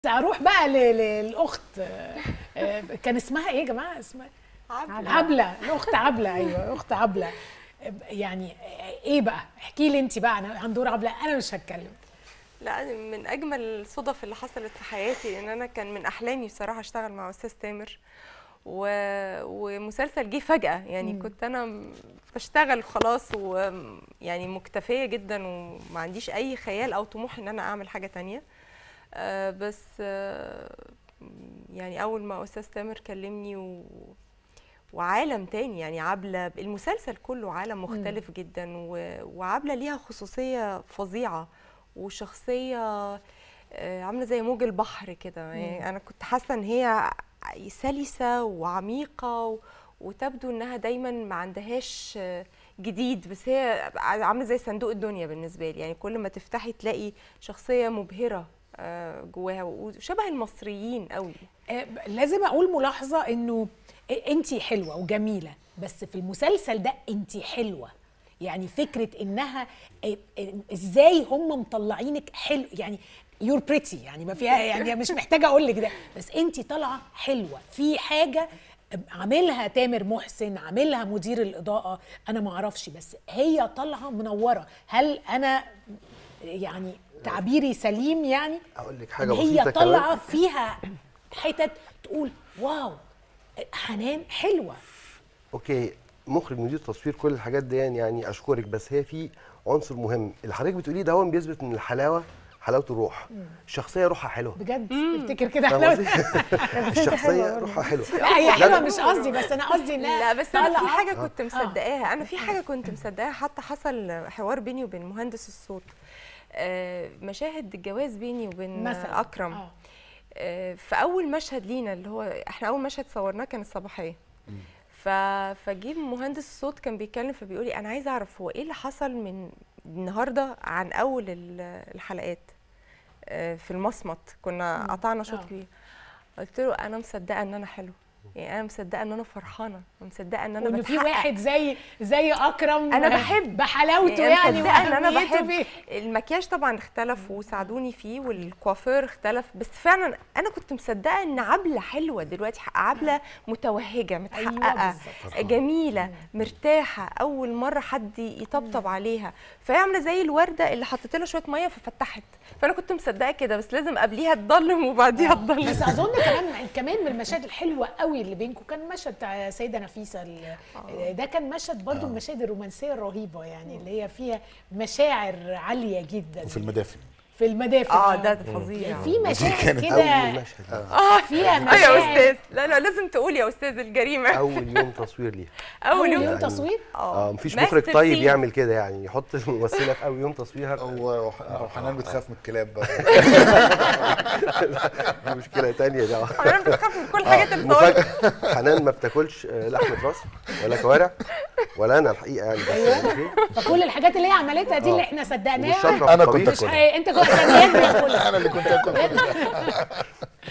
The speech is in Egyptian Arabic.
اروح بقى ل- للاخت آه، آه، كان اسمها ايه يا جماعه اسمها عبله الاخت عبله ايوه اخت عبله آه، يعني آه، ايه بقى احكي لي انت بقى عن عن دور عبله انا مش هتكلم لا أنا من اجمل الصدف اللي حصلت في حياتي ان انا كان من احلامي بصراحه اشتغل مع استاذ تامر و... ومسلسل جه فجاه يعني مم. كنت انا م- بشتغل خلاص ويعني مكتفيه جدا وما عنديش اي خيال او طموح ان انا اعمل حاجه تانية آه، بس آه، يعني اول ما استاذ تامر كلمني و... وعالم تاني يعني عبلة المسلسل كله عالم مختلف جدا و... وعبلة ليها خصوصية فظيعة وشخصية آه، عاملة زي موج البحر كده يعني أنا كنت حاسة إن هي سلسة وعميقة و... وتبدو إنها دايما ما عندهاش آه، جديد بس هي عاملة زي صندوق الدنيا بالنسبة لي يعني كل ما تفتحي تلاقي شخصية مبهرة آه، جواها وشبه المصريين قوي آه، لازم اقول ملاحظه انه انت حلوه وجميله بس في المسلسل ده انت حلوه يعني فكره انها آه، آه، ازاي هم مطلعينك حلو يعني يور بريتي يعني ما فيها يعني مش محتاجه اقول لك ده بس انت طالعه حلوه في حاجه عاملها تامر محسن عاملها مدير الاضاءه انا ما اعرفش بس هي طالعه منوره هل انا يعني تعبيري سليم يعني اقول لك حاجه إن بسيطه هي طالعه كمان فيها حتت تقول واو حنان حلوه اوكي مخرج مدير تصوير كل الحاجات دي يعني اشكرك بس هي في عنصر مهم اللي حضرتك بتقوليه ده هو بيثبت ان الحلاوه حلاوه الروح الشخصيه روحها حلوه بجد افتكر كده فاهم حلوه قصدي؟ الشخصيه روحها حلوه لا هي لا، حلوه لا. مش قصدي بس انا قصدي انها لا بس انا في طالعة- حاجه كنت مصدقاها انا في حاجه كنت مصدقاها حتى حصل حوار بيني وبين مهندس الصوت آه، مشاهد الجواز بيني وبين مثلا اكرم آه. آه، في اول مشهد لينا اللي هو احنا اول مشهد صورناه كان الصباحيه ف... فجيب مهندس الصوت كان بيتكلم فبيقول لي انا عايز اعرف هو ايه اللي حصل من النهارده عن اول ال- الحلقات آه، في المصمت كنا قطعنا شوط آه. كبير قلت له انا مصدقه ان انا حلو يعني انا مصدقه ان انا فرحانه مصدقه ان انا وان في بتحقق. واحد زي زي اكرم أنا بحب. بحلاوته يعني يعني, مصدقه ان انا وأهميته بحب فيه. المكياج طبعا اختلف وساعدوني فيه والكوافير اختلف بس فعلا انا كنت مصدقه ان عبله حلوه دلوقتي عبله متوهجه متحققه بالظبط. جميله مرتاحه اول مره حد يطبطب عليها فهي عامله زي الورده اللي حطيت لها شويه ميه ففتحت فانا كنت مصدقه كده بس لازم قبليها تضلم وبعديها تضلم بس اظن كمان كمان من المشاهد الحلوه قوي اللي بينكم كان مشهد بتاع سيده نفيسه ال- ده كان مشهد برضو من المشاهد الرومانسيه الرهيبه يعني اللي هي فيها مشاعر عاليه جدا وفي المدافن في المدافع اه ده فظيع في مشاهد كانت كده اول مشهد فيها اه يا مشاعر استاذ لا لا لازم تقول يا استاذ الجريمه اول يوم تصوير ليها اول يوم يعني- تصوير اه مفيش ماستر مخرج طيب سين. يعمل كده يعني يحط الممثله في اول يوم تصويرها هو وحنان بتخاف من الكلاب بقى دي مشكله تانية ده انا بخاف من كل الحاجات اللي صورت مفاجاه حنان ما بتاكلش آه، لحمه راس ولا كوارع ولا انا الحقيقه يعني بس أوكي. فكل الحاجات اللي هي عملتها دي اللي احنا صدقناها والشطه في أنا كنت الطبيخ. مش حقيقي. انت كنت كان يد ياكلها انا اللي كنت اكل